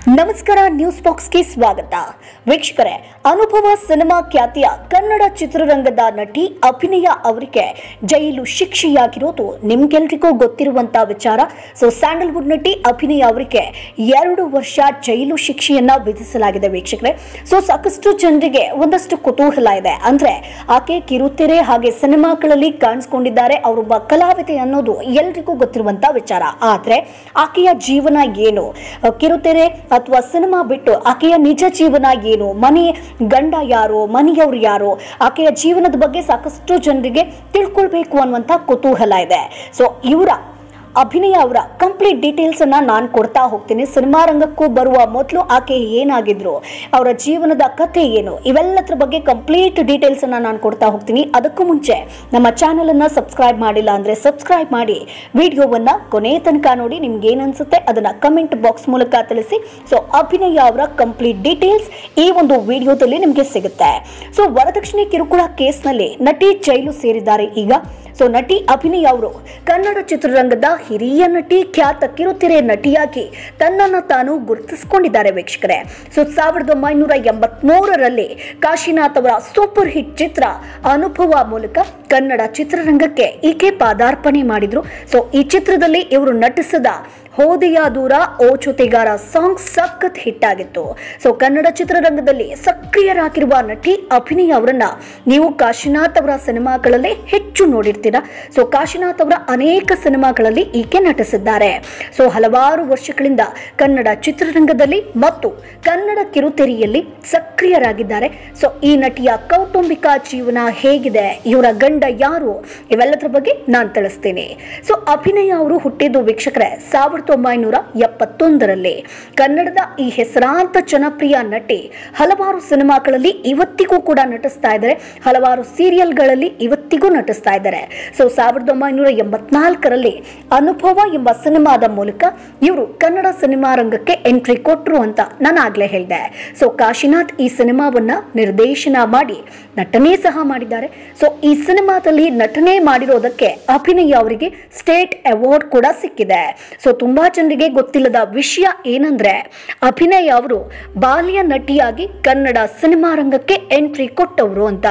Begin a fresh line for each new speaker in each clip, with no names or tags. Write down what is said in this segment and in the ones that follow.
ನಮಸ್ಕಾರ ನ್ಯೂಸ್ ಬಾಕ್ಸ್ಗೆ ಸ್ವಾಗತ ವೀಕ್ಷಕರೇ ಅನುಭವ ಸಿನಿಮಾ ಖ್ಯಾತಿಯ ಕನ್ನಡ ಚಿತ್ರರಂಗದ ನಟಿ ಅಭಿನಯ ಅವರಿಗೆ ಜೈಲು ಶಿಕ್ಷೆಯಾಗಿರೋದು ನಿಮ್ಗೆಲ್ರಿಗೂ ಗೊತ್ತಿರುವಂತ ವಿಚಾರ ಸೊ ಸ್ಯಾಂಡಲ್ವುಡ್ ನಟಿ ಅಭಿನಯ ಅವರಿಗೆ ಎರಡು ವರ್ಷ ಜೈಲು ಶಿಕ್ಷೆಯನ್ನ ವಿಧಿಸಲಾಗಿದೆ ವೀಕ್ಷಕರೇ ಸೊ ಸಾಕಷ್ಟು ಜನರಿಗೆ ಒಂದಷ್ಟು ಕುತೂಹಲ ಇದೆ ಅಂದ್ರೆ ಆಕೆ ಕಿರುತೆರೆ ಹಾಗೆ ಸಿನಿಮಾಗಳಲ್ಲಿ ಕಾಣಿಸ್ಕೊಂಡಿದ್ದಾರೆ ಅವರೊಬ್ಬ ಕಲಾವಿದೆ ಅನ್ನೋದು ಎಲ್ರಿಗೂ ಗೊತ್ತಿರುವಂತ ವಿಚಾರ ಆದ್ರೆ ಆಕೆಯ ಜೀವನ ಏನು ಅಹ್, ಕಿರುತೆರೆ ಅಥವಾ ಸಿನಿಮಾ ಬಿಟ್ಟು ಆಕೆಯ ನಿಜ ಜೀವನ ಏನು ಮನೆ ಗಂಡ ಯಾರು ಮನೆಯವರು ಯಾರು ಆಕೆಯ ಜೀವನದ ಬಗ್ಗೆ ಸಾಕಷ್ಟು ಜನರಿಗೆ ತಿಳ್ಕೊಳ್ಬೇಕು ಅನ್ನುವಂಥ ಕುತೂಹಲ ಇದೆ ಸೊ ಇವರ ಅಭಿನಯ ಅವರ ಕಂಪ್ಲೀಟ್ ಡೀಟೇಲ್ಸ್ ಅನ್ನ ನಾನು ಕೊಡ್ತಾ ಹೋಗ್ತೀನಿ ಸಿನಿಮಾ ರಂಗಕ್ಕೂ ಬರುವ ಮೊದಲು ಆಕೆ ಏನಾಗಿದ್ರು ಅವರ ಜೀವನದ ಕಥೆ ಏನು ಇವೆಲ್ಲದ್ರ ಬಗ್ಗೆ ಕಂಪ್ಲೀಟ್ ಡೀಟೇಲ್ಸ್ ಅನ್ನ ನಾನು ಕೊಡ್ತಾ ಹೋಗ್ತೀನಿ ಅದಕ್ಕೂ ಮುಂಚೆ ನಮ್ಮ ಚಾನೆಲ್ ಅನ್ನ ಸಬ್ಸ್ಕ್ರೈಬ್ ಮಾಡಿಲ್ಲ ಅಂದ್ರೆ ಸಬ್ಸ್ಕ್ರೈಬ್ ಮಾಡಿ ವಿಡಿಯೋವನ್ನ ಕೊನೆ ತನಕ ನೋಡಿ ನಿಮ್ಗೆ ಏನ್ ಅನ್ಸುತ್ತೆ ಅದನ್ನ ಕಮೆಂಟ್ ಬಾಕ್ಸ್ ಮೂಲಕ ತಿಳಿಸಿ ಸೊ ಅಭಿನಯ ಅವರ ಕಂಪ್ಲೀಟ್ ಡೀಟೇಲ್ಸ್ ಈ ಒಂದು ವಿಡಿಯೋದಲ್ಲಿ ನಿಮಗೆ ಸಿಗುತ್ತೆ ಸೊ ವರದಕ್ಷಿಣೆ ಕಿರುಕುಳ ಕೇಸ್ನಲ್ಲಿ ನಟಿ ಜೈಲು ಸೇರಿದ್ದಾರೆ ಈಗ ಸೊ ನಟಿ ಅಭಿನಯ ಅವರು ಕನ್ನಡ ಚಿತ್ರರಂಗದ ಹಿರಿಯ ನಟಿ ಖ್ಯಾತ ಕಿರುತೆರೆ ನಟಿಯಾಗಿ ತನ್ನನ್ನು ತಾನು ಗುರುತಿಸಿಕೊಂಡಿದ್ದಾರೆ ವೀಕ್ಷಕರೇ ಸೊ ಸಾವಿರದ ಒಂಬೈನೂರ ಎಂಬತ್ಮೂರರಲ್ಲಿ ಕಾಶಿನಾಥ್ ಅವರ ಸೂಪರ್ ಹಿಟ್ ಚಿತ್ರ ಅನುಭವ ಮೂಲಕ ಕನ್ನಡ ಚಿತ್ರರಂಗಕ್ಕೆ ಈಕೆ ಪಾದಾರ್ಪಣೆ ಮಾಡಿದ್ರು ಸೊ ಈ ಚಿತ್ರದಲ್ಲಿ ಇವರು ನಟಿಸಿದ ಹೋದೆಯ ದೂರ ಓ ಜೊತೆಗಾರ ಸಾಂಗ್ ಸಖತ್ ಹಿಟ್ ಆಗಿತ್ತು ಸೊ ಕನ್ನಡ ಚಿತ್ರರಂಗದಲ್ಲಿ ಸಕ್ರಿಯರಾಗಿರುವ ನಟಿ ಅಭಿನಯ ಅವರನ್ನ ನೀವು ಕಾಶಿನಾಥ್ ಅವರ ಸಿನಿಮಾಗಳಲ್ಲಿ ಹೆಚ್ಚು ನೋಡಿರ್ತೀರಾ ಸೊ ಕಾಶಿನಾಥ್ ಅವರ ಅನೇಕ ಸಿನಿಮಾಗಳಲ್ಲಿ ಈಕೆ ನಟಿಸಿದ್ದಾರೆ ಸೊ ಹಲವಾರು ವರ್ಷಗಳಿಂದ ಕನ್ನಡ ಚಿತ್ರರಂಗದಲ್ಲಿ ಮತ್ತು ಕನ್ನಡ ಕಿರುತೆರೆಯಲ್ಲಿ ಸಕ್ರಿಯರಾಗಿದ್ದಾರೆ ಸೊ ಈ ನಟಿಯ ಕೌಟುಂಬಿಕ ಜೀವನ ಹೇಗಿದೆ ಇವರ ಗಂಡ ಯಾರು ಇವೆಲ್ಲದರ ಬಗ್ಗೆ ನಾನು ತಿಳಿಸ್ತೀನಿ ಸೊ ಅಭಿನಯ ಅವರು ಹುಟ್ಟಿದ್ದು ವೀಕ್ಷಕರೇ ಸಾವಿರದ ಒಂಬೈನೂರ ಎಪ್ಪತ್ತೊಂದರಲ್ಲಿ ಕನ್ನಡದ ಈ ಹೆಸರಾಂತ ಜನಪ್ರಿಯ ನಟಿ ಹಲವಾರು ಸಿನಿಮಾಗಳಲ್ಲಿ ಇವತ್ತಿಗೂ ಕೂಡ ನಟಿಸ್ತಾ ಇದ್ದಾರೆ ಹಲವಾರು ಸೀರಿಯಲ್ಗಳಲ್ಲಿ ಇವತ್ತಿಗೂ ನಟಿಸ್ತಾ ಇದ್ದಾರೆ ಸೊ ಸಾವಿರದ ಒಂಬೈನೂರ ಎಂಬತ್ನಾಲ್ಕರಲ್ಲಿ ಅನುಭವ ಎಂಬ ಸಿನಿಮಾದ ಮೂಲಕ ಇವರು ಕನ್ನಡ ಸಿನಿಮಾ ರಂಗಕ್ಕೆ ಎಂಟ್ರಿ ಕೊಟ್ಟರು ಅಂತ ನಾನು ಆಗ್ಲೇ ಹೇಳಿದೆ ಸೊ ಕಾಶಿನಾಥ್ ಈ ಸಿನಿಮಾವನ್ನ ನಿರ್ದೇಶನ ಮಾಡಿ ನಟನೆ ಸಹ ಮಾಡಿದ್ದಾರೆ ಸೊ ಈ ಸಿನಿಮಾದಲ್ಲಿ ನಟನೆ ಮಾಡಿರೋದಕ್ಕೆ ಅಭಿನಯ ಅವರಿಗೆ ಸ್ಟೇಟ್ ಅವಾರ್ಡ್ ಕೂಡ ಸಿಕ್ಕಿದೆ ಸೊ ತುಂಬಾ ಜನರಿಗೆ ಗೊತ್ತಿಲ್ಲದ ವಿಷಯ ಏನಂದ್ರೆ ಅಭಿನಯ ಅವರು ಬಾಲ್ಯ ನಟಿಯಾಗಿ ಕನ್ನಡ ಸಿನಿಮಾ ರಂಗಕ್ಕೆ ಎಂಟ್ರಿ ಕೊಟ್ಟವರು ಅಂತ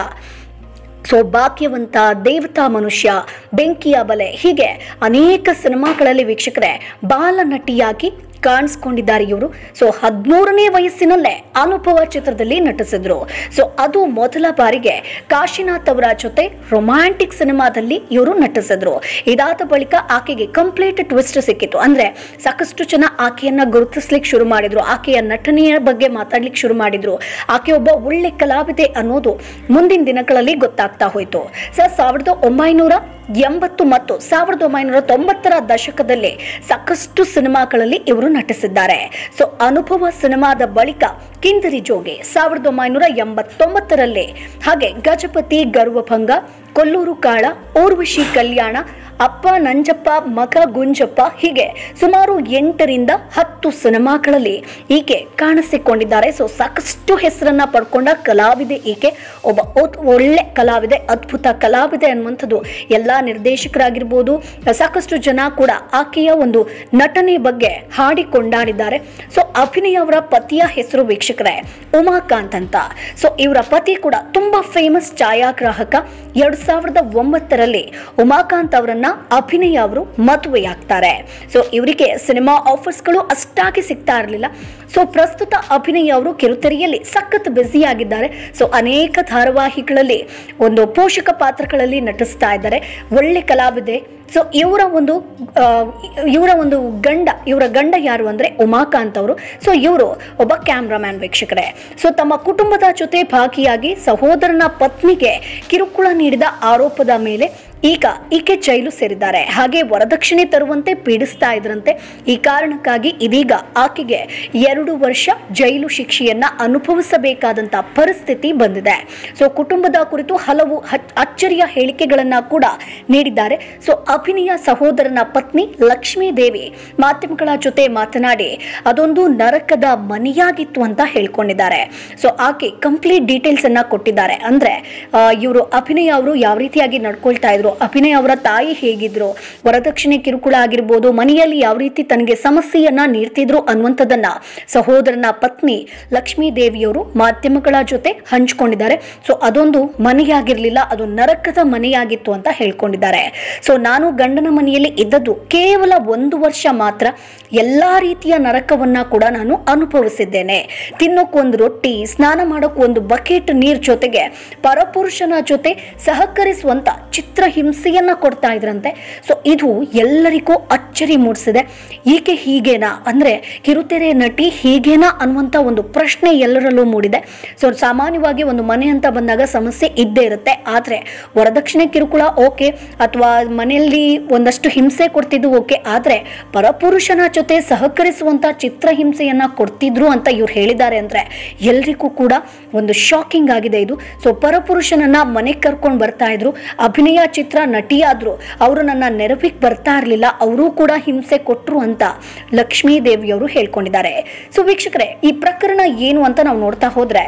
ಸೊ ಭಾಗ್ಯವಂತ ದೇವತಾ ಮನುಷ್ಯ ಬೆಂಕಿಯ ಬಲೆ ಹೀಗೆ ಅನೇಕ ಸಿನಿಮಾಗಳಲ್ಲಿ ವೀಕ್ಷಕರೇ ಬಾಲ ನಟಿಯಾಗಿ ಕಾಣಿಸ್ಕೊಂಡಿದ್ದಾರೆ ಇವರು ಸೊ ಹದಿಮೂರನೇ ವಯಸ್ಸಿನಲ್ಲೇ ಅನುಭವ ಚಿತ್ರದಲ್ಲಿ ನಟಿಸಿದ್ರು ಸೊ ಅದು ಮೊದಲ ಬಾರಿಗೆ ಕಾಶಿನಾಥ್ ಅವರ ಜೊತೆ ರೊಮ್ಯಾಂಟಿಕ್ ಸಿನಿಮಾದಲ್ಲಿ ಇವರು ನಟಿಸಿದ್ರು ಇದಾದ ಬಳಿಕ ಆಕೆಗೆ ಕಂಪ್ಲೀಟ್ ಟ್ವಿಸ್ಟ್ ಸಿಕ್ಕಿತ್ತು ಅಂದ್ರೆ ಸಾಕಷ್ಟು ಜನ ಆಕೆಯನ್ನ ಗುರುತಿಸ್ಲಿಕ್ಕೆ ಶುರು ಮಾಡಿದ್ರು ಆಕೆಯ ನಟನೆಯ ಬಗ್ಗೆ ಮಾತಾಡ್ಲಿಕ್ಕೆ ಶುರು ಮಾಡಿದ್ರು ಆಕೆ ಒಬ್ಬ ಒಳ್ಳೆ ಕಲಾವಿದೆ ಅನ್ನೋದು ಮುಂದಿನ ದಿನಗಳಲ್ಲಿ ಗೊತ್ತಾಗ್ತಾ ಹೋಯಿತು ಸರ್ ಸಾವಿರದ ಒಂಬೈನೂರ ಎಂಬತ್ತು ಮತ್ತು ಸಾವಿರದ ಒಂಬೈನೂರ ತೊಂಬತ್ತರ ದಶಕದಲ್ಲಿ ಸಾಕಷ್ಟು ಸಿನಿಮಾಗಳಲ್ಲಿ ಇವರು ನಟಿಸಿದ್ದಾರೆ ಸೊ ಅನುಭವ ಸಿನಿಮಾದ ಬಳಿಕ ಕಿಂದರಿ ಜೋಗಿ ಸಾವಿರದ ಒಂಬೈನೂರ ಎಂಬತ್ತೊಂಬತ್ತರಲ್ಲಿ ಹಾಗೆ ಗಜಪತಿ ಗರ್ವಭಂಗ ಕೊಲ್ಲೂರು ಕಾಳ ಊರ್ವಶಿ ಕಲ್ಯಾಣ ಅಪ್ಪ ನಂಜಪ್ಪ ಮಗ ಗುಂಜಪ್ಪ ಹೀಗೆ ಸುಮಾರು ಎಂಟರಿಂದ ಹತ್ತು ಸಿನಿಮಾಗಳಲ್ಲಿ ಈಕೆ ಕಾಣಿಸಿಕೊಂಡಿದ್ದಾರೆ ಸೊ ಸಾಕಷ್ಟು ಹೆಸರನ್ನ ಪಡ್ಕೊಂಡ ಕಲಾವಿದೆ ಈಕೆ ಒಬ್ಬ ಒತ್- ಒಳ್ಳೆ ಕಲಾವಿದೆ ಅದ್ಭುತ ಕಲಾವಿದೆ ಅನ್ನುವಂಥದ್ದು ಎಲ್ಲ ನಿರ್ದೇಶಕರಾಗಿರ್ಬೋದು ಸಾಕಷ್ಟು ಜನ ಕೂಡ ಆಕೆಯ ಒಂದು ನಟನೆ ಬಗ್ಗೆ ಹಾಡಿ ಕೊಂಡಾಡಿದ್ದಾರೆ ಸೊ ಅಭಿನಯ ಅವರ ಪತಿಯ ಹೆಸರು ವೀಕ್ಷಕರೇ ಉಮಾಕಾಂತ್ ಅಂತ ಸೊ ಇವರ ಪತಿ ಕೂಡ ತುಂಬಾ ಫೇಮಸ್ ಛಾಯಾಗ್ರಾಹಕ ಎರಡ್ ಸಾವಿರದ ಒಂಬತ್ತರಲ್ಲಿ ಉಮಾಕಾಂತ್ ಅವರನ್ನ ಅಭಿನಯ ಅವರು ಮದುವೆಯಾಗ್ತಾರೆ ಸೊ ಇವರಿಗೆ ಸಿನಿಮಾ ಆಫರ್ಸ್ಗಳು ಅಷ್ಟಾಗಿ ಸಿಗ್ತಾ ಇರಲಿಲ್ಲ ಸೊ ಪ್ರಸ್ತುತ ಅಭಿನಯ ಅವರು ಕಿರುತೆರೆಯಲ್ಲಿ ಸಖತ್ ಬ್ಯುಸಿ ಆಗಿದ್ದಾರೆ ಸೊ ಅನೇಕ ಧಾರಾವಾಹಿಗಳಲ್ಲಿ ಒಂದು ಪೋಷಕ ಪಾತ್ರಗಳಲ್ಲಿ ನಟಿಸ್ತಾ ಇದ್ದಾರೆ ಒಳ್ಳೆ ಕಲಾವಿದೆ ಸೊ ಇವರ ಒಂದು ಆ, ಇವರ ಒಂದು ಗಂಡ ಇವರ ಗಂಡ ಯಾರು ಅಂದ್ರೆ ಉಮಾಕಾಂತ್ ಅವರು ಸೊ ಇವರು ಒಬ್ಬ ಕ್ಯಾಮ್ರಾಮ್ಯಾನ್ ವೀಕ್ಷಕರೇ ಸೊ ತಮ್ಮ ಕುಟುಂಬದ ಜೊತೆ ಭಾಗಿಯಾಗಿ ಸಹೋದರನ ಪತ್ನಿಗೆ ಕಿರುಕುಳ ನೀಡಿದ ಆರೋಪದ ಮೇಲೆ ಈಗ ಈಕೆ ಜೈಲು ಸೇರಿದ್ದಾರೆ ಹಾಗೆ ವರದಕ್ಷಿಣೆ ತರುವಂತೆ ಪೀಡಿಸ್ತಾ ಇದ್ರಂತೆ ಈ ಕಾರಣಕ್ಕಾಗಿ ಇದೀಗ ಆಕೆಗೆ ಎರಡು ವರ್ಷ ಜೈಲು ಶಿಕ್ಷೆಯನ್ನ ಅನುಭವಿಸಬೇಕಾದಂತ ಪರಿಸ್ಥಿತಿ ಬಂದಿದೆ ಸೊ ಕುಟುಂಬದ ಕುರಿತು ಹಲವು ಹಚ್- ಅಚ್ಚರಿಯ ಹೇಳಿಕೆಗಳನ್ನ ಕೂಡ ನೀಡಿದ್ದಾರೆ ಸೊ ಅಭಿನಯ ಸಹೋದರನ ಪತ್ನಿ ಲಕ್ಷ್ಮೀ ದೇವಿ ಮಾಧ್ಯಮಗಳ ಜೊತೆ ಮಾತನಾಡಿ ಅದೊಂದು ನರಕದ ಮನೆಯಾಗಿತ್ತು ಅಂತ ಹೇಳ್ಕೊಂಡಿದ್ದಾರೆ ಸೊ ಆಕೆ ಕಂಪ್ಲೀಟ್ ಡೀಟೇಲ್ಸ್ ಅನ್ನ ಕೊಟ್ಟಿದ್ದಾರೆ ಅಂದ್ರೆ ಇವರು ಅಭಿನಯ ಅವರು ಯಾವ ರೀತಿಯಾಗಿ ನಡ್ಕೊಳ್ತಾ ಇದ್ರು ಅಭಿನಯ್ ಅವರ ತಾಯಿ ಹೇಗಿದ್ರು ವರದಕ್ಷಿಣೆ ಕಿರುಕುಳ ಆಗಿರ್ಬೋದು ಮನೆಯಲ್ಲಿ ಯಾವ ರೀತಿ ತನಗೆ ಸಮಸ್ಯೆಯನ್ನ ನೀಡ್ತಿದ್ರು ಅನ್ನುವಂಥದ್ದನ್ನ ಸಹೋದರನ ಪತ್ನಿ ಲಕ್ಷ್ಮೀ ದೇವಿಯವರು ಮಾಧ್ಯಮಗಳ ಜೊತೆ ಹಂಚಿಕೊಂಡಿದ್ದಾರೆ ಸೊ ಅದೊಂದು ಮನೆಯಾಗಿರ್ಲಿಲ್ಲ ಅದು ನರಕದ ಮನೆಯಾಗಿತ್ತು ಅಂತ ಹೇಳ್ಕೊಂಡಿದ್ದಾರೆ ಸೊ ನಾನು ಗಂಡನ ಮನೆಯಲ್ಲಿ ಇದ್ದದ್ದು ಕೇವಲ ಒಂದು ವರ್ಷ ಮಾತ್ರ ಎಲ್ಲಾ ರೀತಿಯ ನರಕವನ್ನ ಕೂಡ ನಾನು ಅನುಭವಿಸಿದ್ದೇನೆ ತಿನ್ನೋಕ್ಕೊಂದು ರೊಟ್ಟಿ ಸ್ನಾನ ಮಾಡೋಕ್ ಒಂದು ಬಕೆಟ್ ನೀರ್ ಜೊತೆಗೆ ಪರಪುರುಷನ ಜೊತೆ ಸಹಕರಿಸುವಂತ ಚಿತ್ರ ಹಿಂಸೆಯನ್ನ ಕೊಡ್ತಾ ಇದ್ರಂತೆ ಸೊ ಇದು ಎಲ್ಲರಿಗೂ ಅಚ್ಚರಿ ಮೂಡಿಸಿದೆ ಈಕೆ ಹೀಗೇನಾ ಅಂದ್ರೆ ಕಿರುತೆರೆ ನಟಿ ಹೀಗೇನಾ ಅನ್ನುವಂತ ಒಂದು ಪ್ರಶ್ನೆ ಎಲ್ಲರಲ್ಲೂ ಮೂಡಿದೆ ಸೊ ಸಾಮಾನ್ಯವಾಗಿ ಒಂದು ಮನೆ ಅಂತ ಬಂದಾಗ ಸಮಸ್ಯೆ ಇದ್ದೇ ಇರುತ್ತೆ ಆದ್ರೆ ವರದಕ್ಷಿಣೆ ಕಿರುಕುಳ ಓಕೆ ಅಥವಾ ಮನೆಯಲ್ಲಿ ಒಂದಷ್ಟು ಹಿಂಸೆ ಕೊಡ್ತಿದ್ದು ಓಕೆ ಆದ್ರೆ ಪರಪುರುಷನ ಜೊತೆ ಸಹಕರಿಸುವಂತ ಚಿತ್ರಹಿಂಸೆಯನ್ನ ಕೊಡ್ತಿದ್ರು ಅಂತ ಇವ್ರು ಹೇಳಿದ್ದಾರೆ ಅಂದ್ರೆ ಎಲ್ರಿಗೂ ಕೂಡ ಒಂದು ಶಾಕಿಂಗ್ ಆಗಿದೆ ಇದು ಸೊ ಪರಪುರುಷನನ್ನ ಮನೆಗೆ ಕರ್ಕೊಂಡು ಬರ್ತಾ ಇದ್ರು ಅಭಿನಯ ಚಿತ್ರ ನಟಿಯಾದ್ರು ಅವರು ನನ್ನ ನೆರವಿಗೆ ಬರ್ತಾ ಇರಲಿಲ್ಲ ಅವರು ಕೂಡ ಹಿಂಸೆ ಕೊಟ್ರು ಅಂತ ಲಕ್ಷ್ಮೀ ದೇವಿಯವರು ಹೇಳ್ಕೊಂಡಿದ್ದಾರೆ ಸೊ ವೀಕ್ಷಕರೇ ಈ ಪ್ರಕರಣ ಏನು ಅಂತ ನಾವು ನೋಡ್ತಾ ಹೋದ್ರೆ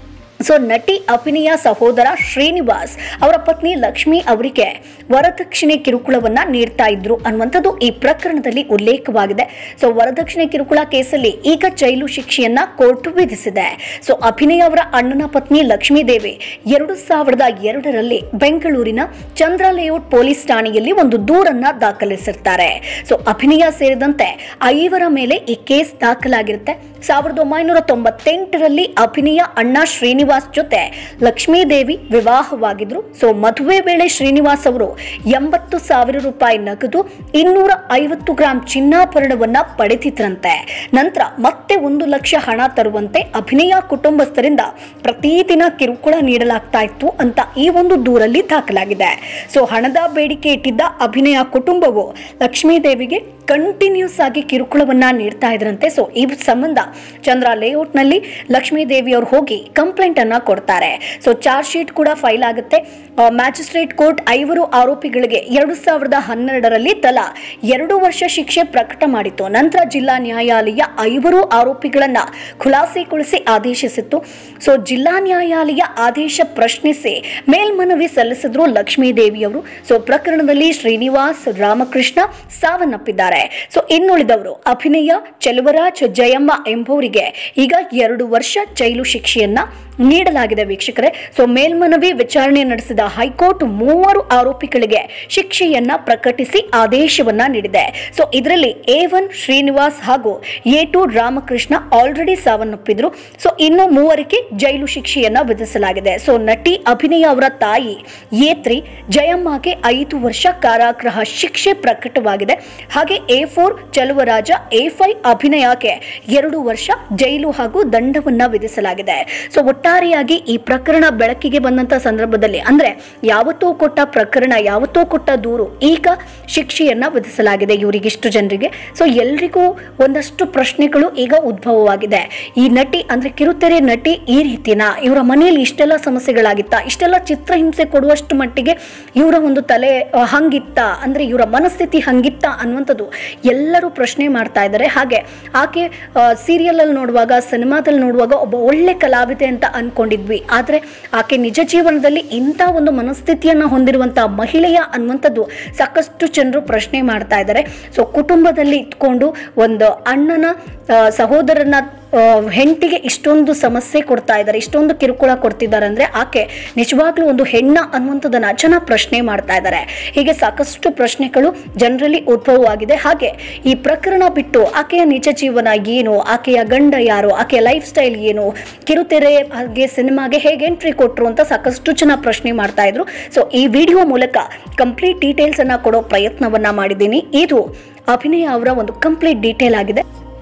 ಸೊ ನಟಿ ಅಭಿನಯ ಸಹೋದರ ಶ್ರೀನಿವಾಸ್ ಅವರ ಪತ್ನಿ ಲಕ್ಷ್ಮಿ ಅವರಿಗೆ ವರದಕ್ಷಿಣೆ ಕಿರುಕುಳವನ್ನ ನೀಡ್ತಾ ಇದ್ರು ಅನ್ನುವಂಥದ್ದು ಈ ಪ್ರಕರಣದಲ್ಲಿ ಉಲ್ಲೇಖವಾಗಿದೆ ಸೊ ವರದಕ್ಷಿಣೆ ಕಿರುಕುಳ ಕೇಸಲ್ಲಿ ಈಗ ಜೈಲು ಶಿಕ್ಷೆಯನ್ನ ಕೋರ್ಟ್ ವಿಧಿಸಿದೆ ಸೊ ಅಭಿನಯ ಅವರ ಅಣ್ಣನ ಪತ್ನಿ ಲಕ್ಷ್ಮೀ ದೇವಿ ಎರಡು ಸಾವಿರದ ಎರಡರಲ್ಲಿ ಬೆಂಗಳೂರಿನ ಚಂದ್ರ ಲೇಔಟ್ ಪೊಲೀಸ್ ಠಾಣೆಯಲ್ಲಿ ಒಂದು ದೂರನ್ನ ದಾಖಲಿಸಿರ್ತಾರೆ ಸೊ ಅಭಿನಯ ಸೇರಿದಂತೆ ಐವರ ಮೇಲೆ ಈ ಕೇಸ್ ದಾಖಲಾಗಿರುತ್ತೆ ಸಾವಿರದ ಒಂಬೈನೂರ ತೊಂಬತ್ತೆಂಟರಲ್ಲಿ ಅಭಿನಯ ಅಣ್ಣ ಶ್ರೀನಿವಾಸ್ ಜೊತೆ ಲಕ್ಷ್ಮೀ ದೇವಿ ವಿವಾಹವಾಗಿದ್ರು ಸೊ ಮದುವೆ ವೇಳೆ ಶ್ರೀನಿವಾಸ್ ಅವರು ಎಂಬತ್ತು ಸಾವಿರ ರೂಪಾಯಿ ನಗದು ಇನ್ನೂರ ಐವತ್ತು ಗ್ರಾಂ ಚಿನ್ನಾಭರಣವನ್ನ ಪಡೆದಿದ್ರಂತೆ ನಂತರ ಮತ್ತೆ ಒಂದು ಲಕ್ಷ ಹಣ ತರುವಂತೆ ಅಭಿನಯ ಕುಟುಂಬಸ್ಥರಿಂದ ಪ್ರತಿದಿನ ಕಿರುಕುಳ ನೀಡಲಾಗ್ತಾ ಇತ್ತು ಅಂತ ಈ ಒಂದು ದೂರಲ್ಲಿ ದಾಖಲಾಗಿದೆ ಸೊ ಹಣದ ಬೇಡಿಕೆ ಇಟ್ಟಿದ್ದ ಅಭಿನಯ ಕುಟುಂಬವು ಲಕ್ಷ್ಮೀ ದೇವಿಗೆ ಕಂಟಿನ್ಯೂಸ್ ಆಗಿ ಕಿರುಕುಳವನ್ನ ನೀಡ್ತಾ ಇದ್ರಂತೆ ಸೊ ಈ ಸಂಬಂಧ ಚಂದ್ರ ಲೇಔಟ್ನಲ್ಲಿ ಲಕ್ಷ್ಮೀ ದೇವಿ ಅವರು ಹೋಗಿ ಕಂಪ್ಲೇಂಟ್ ಅನ್ನ ಕೊಡ್ತಾರೆ ಸೊ ಚಾರ್ಜ್ ಶೀಟ್ ಕೂಡ ಫೈಲ್ ಆಗುತ್ತೆ ಮ್ಯಾಜಿಸ್ಟ್ರೇಟ್ ಕೋರ್ಟ್ ಐವರು ಆರೋಪಿಗಳಿಗೆ ಎರಡು ಸಾವಿರದ ಹನ್ನೆರಡರಲ್ಲಿ ತಲಾ ಎರಡು ವರ್ಷ ಶಿಕ್ಷೆ ಪ್ರಕಟ ಮಾಡಿತ್ತು ನಂತರ ಜಿಲ್ಲಾ ನ್ಯಾಯಾಲಯ ಐವರು ಆರೋಪಿಗಳನ್ನ ಖುಲಾಸೆಗೊಳಿಸಿ ಆದೇಶಿಸಿತ್ತು ಸೊ ಜಿಲ್ಲಾ ನ್ಯಾಯಾಲಯ ಆದೇಶ ಪ್ರಶ್ನಿಸಿ ಮೇಲ್ಮನವಿ ಸಲ್ಲಿಸಿದ್ರು ಲಕ್ಷ್ಮೀ ದೇವಿಯವರು ಸೊ ಪ್ರಕರಣದಲ್ಲಿ ಶ್ರೀನಿವಾಸ್ ರಾಮಕೃಷ್ಣ ಸಾವನ್ನಪ್ಪಿದ್ದಾರೆ ಸೊ ಇನ್ನುಳಿದವರು ಅಭಿನಯ ಚೆಲುವರಾಜ್ ಜಯಮ್ಮ ಎಂಬುವರಿಗೆ ಈಗ ಎರಡು ವರ್ಷ ಜೈಲು ಶಿಕ್ಷೆಯನ್ನ ನೀಡಲಾಗಿದೆ ವೀಕ್ಷಕರೇ ಸೊ ಮೇಲ್ಮನವಿ ವಿಚಾರಣೆ ನಡೆಸಿದ ಹೈಕೋರ್ಟ್ ಮೂವರು ಆರೋಪಿಗಳಿಗೆ ಶಿಕ್ಷೆಯನ್ನ ಪ್ರಕಟಿಸಿ ಆದೇಶವನ್ನ ನೀಡಿದೆ ಸೊ ಇದರಲ್ಲಿ ಎ ಒನ್ ಶ್ರೀನಿವಾಸ್ ಹಾಗೂ ಎ ಟು ರಾಮಕೃಷ್ಣ ಆಲ್ರೆಡಿ ಸಾವನ್ನಪ್ಪಿದ್ರು ಸೊ ಇನ್ನು ಮೂವರಿಗೆ ಜೈಲು ಶಿಕ್ಷೆಯನ್ನ ವಿಧಿಸಲಾಗಿದೆ ಸೊ ನಟಿ ಅಭಿನಯ ಅವರ ತಾಯಿ ಎ ತ್ರೀ ಜಯಮ್ಮಗೆ ಐದು ವರ್ಷ ಕಾರಾಗೃಹ ಶಿಕ್ಷೆ ಪ್ರಕಟವಾಗಿದೆ ಹಾಗೆ A four Chaluvaraja A five ಅಭಿನಯಕ್ಕೆ ಎರಡು ವರ್ಷ ಜೈಲು ಹಾಗೂ ದಂಡವನ್ನ ವಿಧಿಸಲಾಗಿದೆ ಸೊ ಒಟ್ಟಾರೆಯಾಗಿ ಈ ಪ್ರಕರಣ ಬೆಳಕಿಗೆ ಬಂದಂತ ಸಂದರ್ಭದಲ್ಲಿ ಅಂದ್ರೆ ಯಾವತ್ತೋ ಕೊಟ್ಟ ಪ್ರಕರಣ ಯಾವತ್ತೋ ಕೊಟ್ಟ ದೂರು ಈಗ ಶಿಕ್ಷೆಯನ್ನ ವಿಧಿಸಲಾಗಿದೆ ಇವರಿಗಿಷ್ಟು ಜನರಿಗೆ ಸೊ ಎಲ್ರಿಗೂ ಒಂದಷ್ಟು ಪ್ರಶ್ನೆಗಳು ಈಗ ಉದ್ಭವವಾಗಿದೆ ಈ ನಟಿ ಅಂದ್ರೆ ಕಿರುತೆರೆ ನಟಿ ಈ ರೀತಿನ ಇವರ ಮನೆಯಲ್ಲಿ ಇಷ್ಟೆಲ್ಲ ಸಮಸ್ಯೆಗಳಾಗಿತ್ತ ಇಷ್ಟೆಲ್ಲ ಚಿತ್ರಹಿಂಸೆ ಕೊಡುವಷ್ಟು ಮಟ್ಟಿಗೆ ಇವರ ಒಂದು ತಲೆ ಆ, ಹಂಗಿತ್ತ ಅಂದ್ರೆ ಇವರ ಮನಸ್ಥಿತಿ ಹಂಗಿತ್ತ ಅನ್ನುವಂಥದ್ದು ಎಲ್ಲರೂ ಪ್ರಶ್ನೆ ಮಾಡ್ತಾ ಇದ್ದಾರೆ ಹಾಗೆ ಆಕೆ ಸೀರಿಯಲ್ ಅಲ್ಲಿ ನೋಡುವಾಗ ಸಿನಿಮಾದಲ್ಲಿ ನೋಡುವಾಗ ಒಬ್ಬ ಒಳ್ಳೆ ಕಲಾವಿದೆ ಅಂತ ಅನ್ಕೊಂಡಿದ್ವಿ ಆದ್ರೆ ಆಕೆ ನಿಜ ಜೀವನದಲ್ಲಿ ಇಂಥ ಒಂದು ಮನಸ್ಥಿತಿಯನ್ನ ಹೊಂದಿರುವಂತಹ ಮಹಿಳೆಯ ಅನ್ನುವಂಥದ್ದು ಸಾಕಷ್ಟು ಜನರು ಪ್ರಶ್ನೆ ಮಾಡ್ತಾ ಇದ್ದಾರೆ ಸೊ ಕುಟುಂಬದಲ್ಲಿ ಇಟ್ಕೊಂಡು ಒಂದು ಅಣ್ಣನ ಆ, ಸಹೋದರನ ಆ, ಹೆಂಡತಿಗೆ ಇಷ್ಟೊಂದು ಸಮಸ್ಯೆ ಕೊಡ್ತಾ ಇದ್ದಾರೆ ಇಷ್ಟೊಂದು ಕಿರುಕುಳ ಕೊಡ್ತಿದ್ದಾರೆ ಅಂದ್ರೆ ಆಕೆ ನಿಜವಾಗ್ಲೂ ಒಂದು ಹೆಣ್ಣ ಅನ್ನುವಂಥದ್ದನ್ನ ಜನ ಪ್ರಶ್ನೆ ಮಾಡ್ತಾ ಇದ್ದಾರೆ ಹೀಗೆ ಸಾಕಷ್ಟು ಪ್ರಶ್ನೆಗಳು ಜನರಲ್ಲಿ ಉದ್ಭವವಾಗಿದೆ ಹಾಗೆ ಈ ಪ್ರಕರಣ ಬಿಟ್ಟು ಆಕೆಯ ನಿಜ ಜೀವನ ಏನು ಆಕೆಯ ಗಂಡ ಯಾರು ಆಕೆಯ ಲೈಫ್ ಸ್ಟೈಲ್ ಏನು ಕಿರುತೆರೆ ಹಾಗೆ ಸಿನಿಮಾಗೆ ಹೇಗೆ ಎಂಟ್ರಿ ಕೊಟ್ರು ಅಂತ ಸಾಕಷ್ಟು ಜನ ಪ್ರಶ್ನೆ ಮಾಡ್ತಾ ಇದ್ರು ಸೊ ಈ ವಿಡಿಯೋ ಮೂಲಕ ಕಂಪ್ಲೀಟ್ ಡೀಟೇಲ್ಸ್ ಅನ್ನ ಕೊಡೋ ಪ್ರಯತ್ನವನ್ನ ಮಾಡಿದ್ದೀನಿ ಇದು ಅಭಿನಯ ಅವರ ಒಂದು ಕಂಪ್ಲೀಟ್ ಡೀಟೇಲ್ ಆಗಿದೆ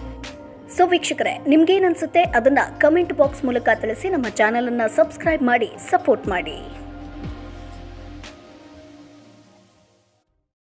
ಸೊ ವೀಕ್ಷಕರೇ ನಿಮ್ಗೇನ್ ಅನ್ಸುತ್ತೆ ಅದನ್ನ ಕಮೆಂಟ್ ಬಾಕ್ಸ್ ಮೂಲಕ ತಿಳಿಸಿ ನಮ್ಮ ಚಾನಲ್ ಅನ್ನ ಸಬ್ಸ್ಕ್ರೈಬ್ ಮಾಡಿ ಸಪೋರ್ಟ್ ಮಾಡಿ